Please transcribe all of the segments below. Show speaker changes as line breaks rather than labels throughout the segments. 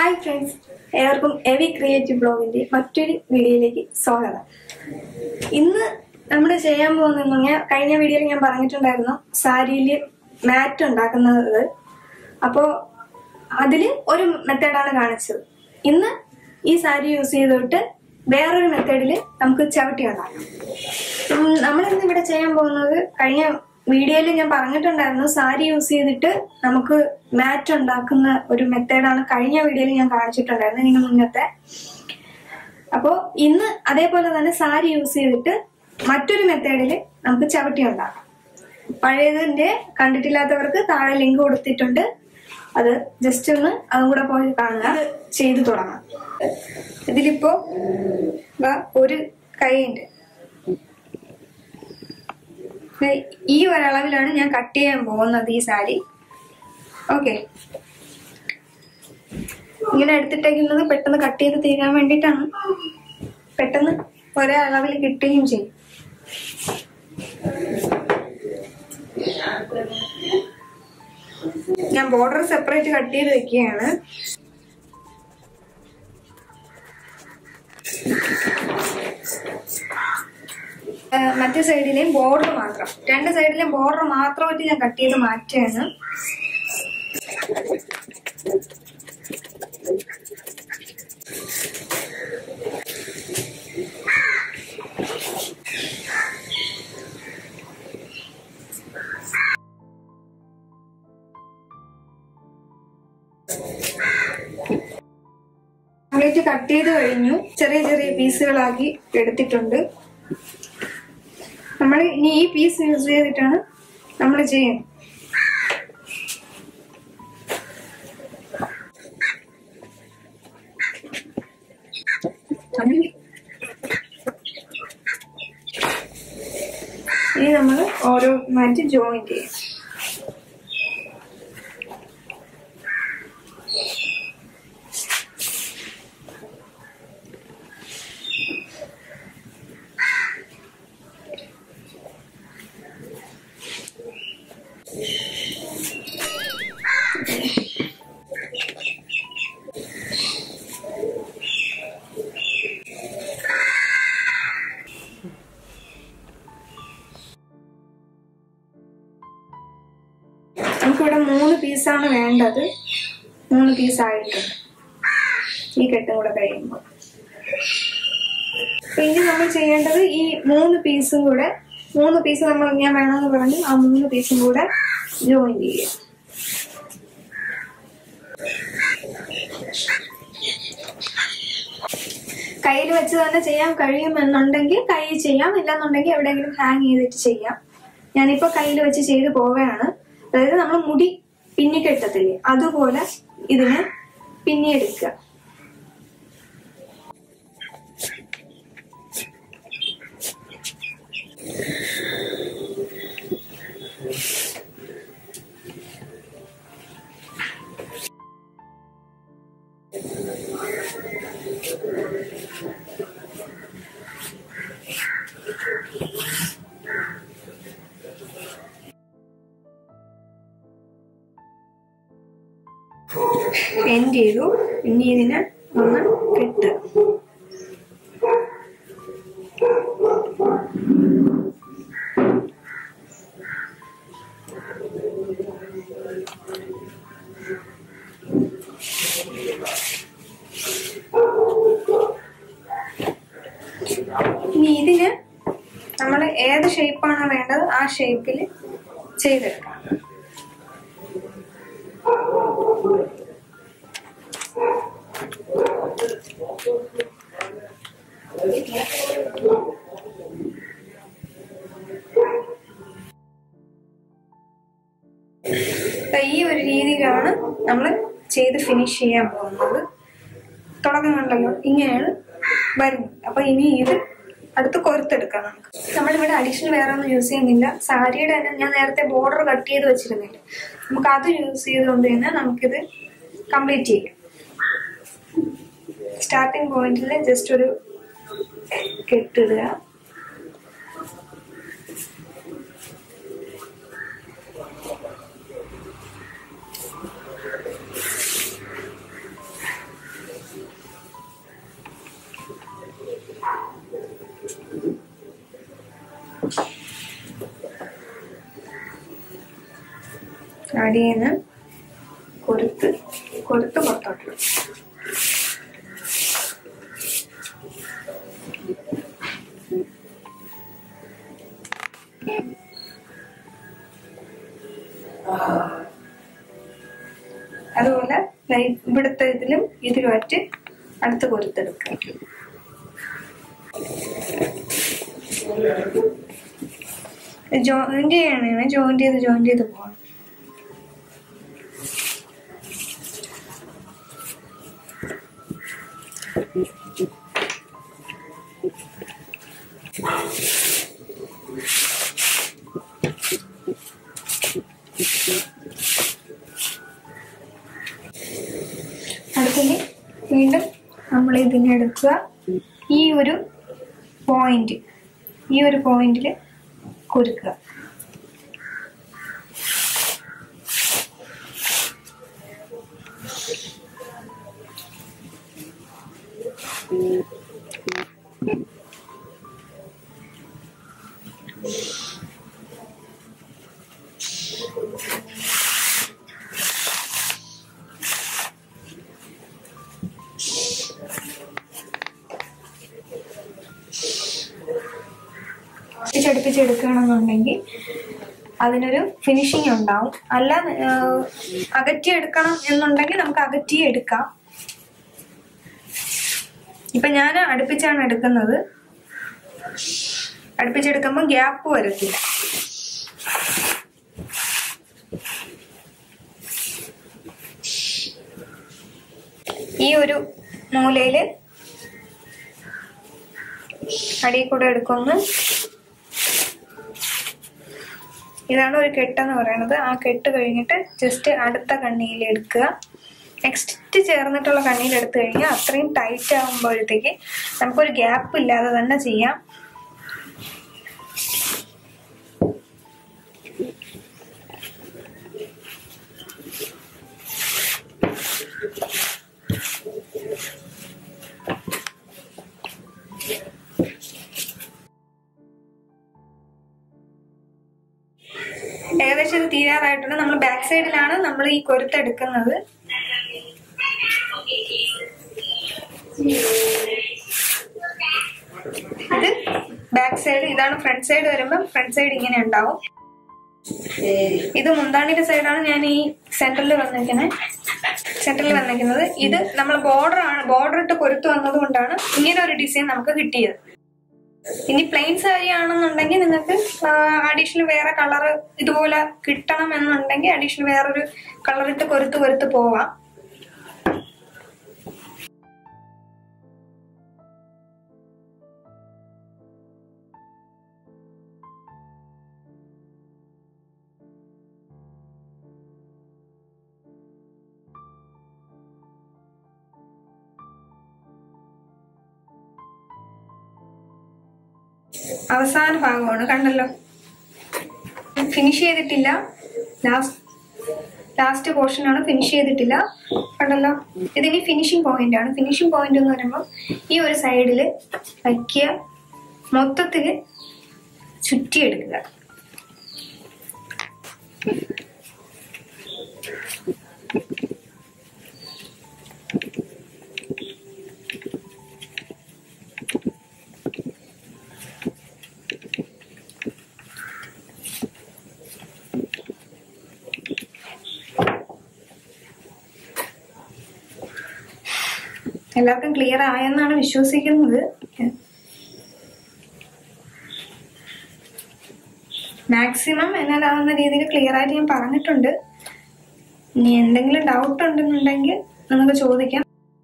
Hi friends ഏവർക്കും എവി creative ബ്ലോഗിന്റെ മറ്റൊരു വീഡിയോയിലേക്ക് സ്വാഗതം ഇന്ന് നമ്മൾ ചെയ്യാൻ പോകുന്നതെന്ന് പറഞ്ഞാൽ കഴിഞ്ഞ വീഡിയോയിൽ ഞാൻ പറഞ്ഞിട്ടുണ്ടായിരുന്നു സാരിയിൽ മാറ്റ് ഉണ്ടാക്കുന്നത് അപ്പോൾ അതിൽ ഒരു മെത്തേഡാണ് കാണിച്ചത് ഇന്ന് ഈ സാരി യൂസ് ചെയ്തിട്ട് വേറൊരു മെത്തേഡിൽ നമുക്ക് ചവിട്ടി ഉണ്ടാക്കാം ഉം, നമ്മളിന്ന് ഇവിടെ ചെയ്യാൻ പോകുന്നത് കഴിഞ്ഞ വീഡിയോയിൽ ഞാൻ പറഞ്ഞിട്ടുണ്ടായിരുന്നു സാരി യൂസ് ചെയ്തിട്ട് നമുക്ക് മാറ്റ് ഉണ്ടാക്കുന്ന ഒരു മെത്തേഡാണ് കഴിഞ്ഞ വീഡിയോയിൽ ഞാൻ കാണിച്ചിട്ടുണ്ടായിരുന്നു ഇതിന് മുന്നത്തെ അപ്പോൾ ഇന്ന് അതേപോലെ തന്നെ സാരി യൂസ് ചെയ്തിട്ട് മറ്റൊരു മെത്തേഡിൽ നമുക്ക് ചവിട്ടി ഉണ്ടാക്കാം പഴയതിന്റെ കണ്ടിട്ടില്ലാത്തവർക്ക് താഴെ ലിങ്ക് കൊടുത്തിട്ടുണ്ട് അത് ജസ്റ്റ് ഒന്ന് അതും കൂടെ പോയി കാണുക അത് ചെയ്തു തുടങ്ങാം ഇതിലിപ്പോ ദാ ഒരു കൈയുണ്ട് ദേ ഈ ഒരളവിലാണ് ഞാൻ കട്ട് ചെയ്യാൻ പോകുന്നത് ഈ സാരി ഓക്കെ ഇങ്ങനെ എടുത്തിട്ടേക്കുന്നത് പെട്ടെന്ന് കട്ട് ചെയ്ത് തീരാൻ വേണ്ടിയിട്ടാണ് പെട്ടെന്ന് ഒരേ അളവിൽ കിട്ടുകയും ചെയ്യും ഞാൻ ബോർഡർ സെപ്പറേറ്റ് കട്ട് ചെയ്ത് വെക്കുകയാണ് ഏഹ് മറ്റേ സൈഡിലെയും ബോർഡർ മാത്രം രണ്ട് സൈഡിലെയും ബോർഡർ മാത്രമായിട്ട് ഞാൻ കട്ട് ചെയ്ത് മാറ്റുകയാണ് കംപ്ലീറ്റ് കട്ട് ചെയ്ത് കഴിഞ്ഞു ചെറിയ ചെറിയ പീസുകളാക്കി എടുത്തിട്ടുണ്ട് നമ്മൾ ഇനി ഈ പീസ് യൂസ് ചെയ്തിട്ടാണ് നമ്മൾ ചെയ്യുന്നത് ഇനി നമ്മൾ ഓരോ മാറ്റി ജോയിൻ ചെയ്യും നമുക്കിവിടെ മൂന്ന് പീസാണ് വേണ്ടത് മൂന്ന് പീസ് ആയിട്ടുണ്ട് ഈ കെട്ടും കൂടെ കഴിയുമ്പോൾ അപ്പൊ ഇനി നമ്മൾ ചെയ്യേണ്ടത് ഈ മൂന്ന് പീസും കൂടെ മൂന്ന് പീസ് നമ്മൾ ഞാൻ വേണമെന്ന് പറഞ്ഞു ആ മൂന്ന് പീസും കൂടെ ജോയിൻ ചെയ്യുക കയ്യിൽ വെച്ച് തന്നെ ചെയ്യാൻ കഴിയുമെന്നുണ്ടെങ്കിൽ കൈ ചെയ്യാം ഇല്ലെന്നുണ്ടെങ്കിൽ എവിടെയെങ്കിലും ഹാങ് ചെയ്തിട്ട് ചെയ്യാം ഞാനിപ്പോ കയ്യിൽ വെച്ച് ചെയ്ത് പോവുകയാണ് അതായത് നമ്മൾ മുടി പിന്നിക്കെട്ടത്തില്ലേ അതുപോലെ ഇതിനെ പിന്നിയെടുക്കുക എൻഡ് ചെയ്തു ഇനി ഇതിനെ ഒന്ന് കെട്ടുക ഇനി ഇതിന് നമ്മൾ ഏത് ഷേപ്പാണോ വേണ്ടത് ആ ഷേപ്പിൽ ചെയ്തെടുക്കാം ദാ ഈ ഒരു രീതിയിലാണ് നമ്മൾ ചെയ്ത് ഫിനിഷ് ചെയ്യാൻ പോകുന്നത് തുടക്കം കണ്ടല്ലോ ഇങ്ങനെയാണ് വരുന്നത് അപ്പൊ ഇനി ഇത് അടുത്ത് കൊരുത്തെടുക്കാം നമുക്ക് നമ്മളിവിടെ അഡീഷണൽ വേറെ ഒന്നും യൂസ് ചെയ്യുന്നില്ല സാരിയുടെ തന്നെ ഞാൻ നേരത്തെ ബോർഡർ കട്ട് ചെയ്ത് വെച്ചിരുന്നില്ല നമുക്ക് അത് യൂസ് ചെയ്തുകൊണ്ട് തന്നെ നമുക്കിത് കംപ്ലീറ്റ് ചെയ്യാം സ്റ്റാർട്ടിങ് പോയിന്റിൽ ജസ്റ്റ് ഒരു കെട്ടിടുക അടിയെന്ന് കൊരുത്ത് കൊരുത്ത് പുറത്തോട്ട് ഇടും. അതുപോലെ ദേ ഇവിടുത്തെ ഇതിലും ഇതിലുമായിട്ട് അടുത്ത് കൊരുത്തെടുക്കുക ജോയിന്റ് ചെയ്യണേ ജോയിന്റ് ചെയ്ത് ജോയിന്റ് ചെയ്ത് പോകണം അടുത്തത് വീണ്ടും നമ്മൾ ഇതിനെ എടുക്കുക ഈ ഒരു പോയിന്റ് ഈ ഒരു പോയിന്റിൽ കുരുക്കുക അടുപ്പിച്ചെടുക്കുകയാണെന്നുണ്ടെങ്കിൽ അതിനൊരു ഫിനിഷിങ് ഉണ്ടാവും അല്ല ഏഹ്, അകറ്റി എടുക്കണം എന്നുണ്ടെങ്കിൽ നമുക്ക് അകറ്റി എടുക്കാം ഇപ്പൊ ഞാൻ അടുപ്പിച്ചാണ് എടുക്കുന്നത് അടുപ്പിച്ചെടുക്കുമ്പോൾ ഗ്യാപ്പ് വരത്തില്ല ഈ ഒരു മൂലയില് അടിയിൽ കൂടെ എടുക്കുന്നു ഇതാണ് ഒരു കെട്ടെന്ന് പറയുന്നത് ആ കെട്ട് കഴിഞ്ഞിട്ട് ജസ്റ്റ് അടുത്ത കണ്ണിയിൽ എടുക്കുക നെക്സ്റ്റ് ചേർന്നിട്ടുള്ള കണ്ണിയിൽ എടുത്തു കഴിഞ്ഞാൽ അത്രയും ടൈറ്റ് ആകുമ്പോഴത്തേക്ക് നമുക്കൊരു ഗ്യാപ്പ് ഇല്ലാതെ തന്നെ ചെയ്യാം ഏകദേശം ഇത് തീരാറായിട്ടുണ്ട് നമ്മൾ ബാക്ക് സൈഡിലാണ് നമ്മൾ ഈ കൊരുത്തെടുക്കുന്നത് ഇത് ബാക്ക് സൈഡ് ഇതാണ് ഫ്രണ്ട് സൈഡ് വരുമ്പോൾ ഫ്രണ്ട് സൈഡ് ഇങ്ങനെ ഉണ്ടാവും ഇത് മുന്താണിയുടെ സൈഡാണ് ഞാൻ ഈ സെന്ററിൽ വന്നിരിക്കുന്നത് സെന്ററിൽ വന്നിരിക്കുന്നത് ഇത് നമ്മൾ ബോർഡർ ആണ് ബോർഡർ ഇട്ട് കൊരുത്ത് വന്നത് കൊണ്ടാണ് ഇങ്ങനെ ഒരു ഡിസൈൻ നമുക്ക് കിട്ടിയത് ഇനി പ്ലെയിൻ സാരി ആണെന്നുണ്ടെങ്കിൽ നിങ്ങൾക്ക് അഡീഷണൽ വേറെ കളർ ഇതുപോലെ കിട്ടണം എന്നുണ്ടെങ്കിൽ അഡീഷണൽ വേറൊരു കളർ ഇട്ട് കൊരുത്ത് കൊരുത്ത് പോവാം അവസാന ഭാഗമാണ് കണ്ടല്ലോ ഫിനിഷ് ചെയ്തിട്ടില്ല ലാസ്റ്റ് ലാസ്റ്റ് പോർഷൻ ആണ് ഫിനിഷ് ചെയ്തിട്ടില്ല കണ്ടല്ലോ ഇതിനി ഫിനിഷിംഗ് പോയിന്റ് ആണ് ഫിനിഷിംഗ് പോയിന്റ് എന്ന് പറയുമ്പോൾ ഈ ഒരു സൈഡിൽ വയ്ക്കുക മൊത്തത്തില് ചുറ്റിയെടുക്കുക എല്ലാവർക്കും ക്ലിയർ ആയെന്നാണ് വിശ്വസിക്കുന്നത് മാക്സിമം എന്നാലാവുന്ന രീതിയിൽ ക്ലിയർ ആയിട്ട് ഞാൻ പറഞ്ഞിട്ടുണ്ട് ഇനി എന്തെങ്കിലും ഡൗട്ട് ഉണ്ടെന്നുണ്ടെങ്കിൽ നമുക്ക് ചോദിക്കാം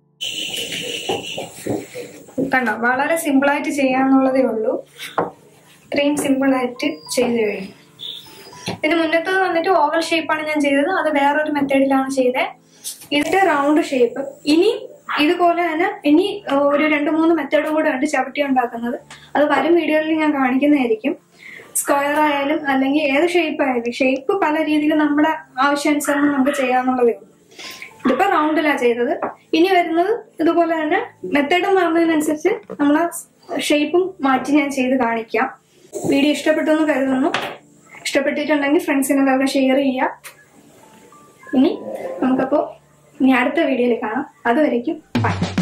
കണ്ടോ വളരെ സിമ്പിൾ ആയിട്ട് ചെയ്യാന്നുള്ളതേ ഉള്ളൂ ഇത്രയും സിമ്പിൾ ആയിട്ട് ചെയ്തു കഴിഞ്ഞു ഇതിന് മുന്നത്തത് വന്നിട്ട് ഓവൽ ഷേപ്പാണ് ഞാൻ ചെയ്തത് അത് വേറൊരു മെത്തേഡിലാണ് ചെയ്തത് ഇതിന്റെ റൗണ്ട് ഷേപ്പ് ഇനി ഇതുപോലെ തന്നെ ഇനി ഒരു രണ്ട് മൂന്ന് മെത്തേഡും കൂടെ ഉണ്ട് ചവിട്ടി ഉണ്ടാക്കുന്നത് അത് വരും വീഡിയോയിൽ ഞാൻ കാണിക്കുന്നതായിരിക്കും സ്ക്വയർ ആയാലും അല്ലെങ്കിൽ ഏത് ഷേപ്പ് ആയാലും ഷേപ്പ് പല രീതിയിൽ നമ്മുടെ ആവശ്യാനുസരണം നമുക്ക് ചെയ്യാന്നുള്ളതേ ഉള്ളൂ ഇതിപ്പോ റൗണ്ടിലാ ചെയ്തത് ഇനി വരുന്നത് ഇതുപോലെ തന്നെ മെത്തേഡ് മാറുന്നതിനനുസരിച്ച് നമ്മളെ ഷേപ്പും മാറ്റി ഞാൻ ചെയ്ത് കാണിക്കാം വീഡിയോ ഇഷ്ടപ്പെട്ടു എന്ന് കരുതുന്നു ഇഷ്ടപ്പെട്ടിട്ടുണ്ടെങ്കിൽ ഫ്രണ്ട്സിനെല്ലാവരും ഷെയർ ചെയ്യുക ഇനി നമുക്കപ്പോൾ ഇനി അടുത്ത വീഡിയോയിൽ കാണാം അതുവരേക്കും ബൈ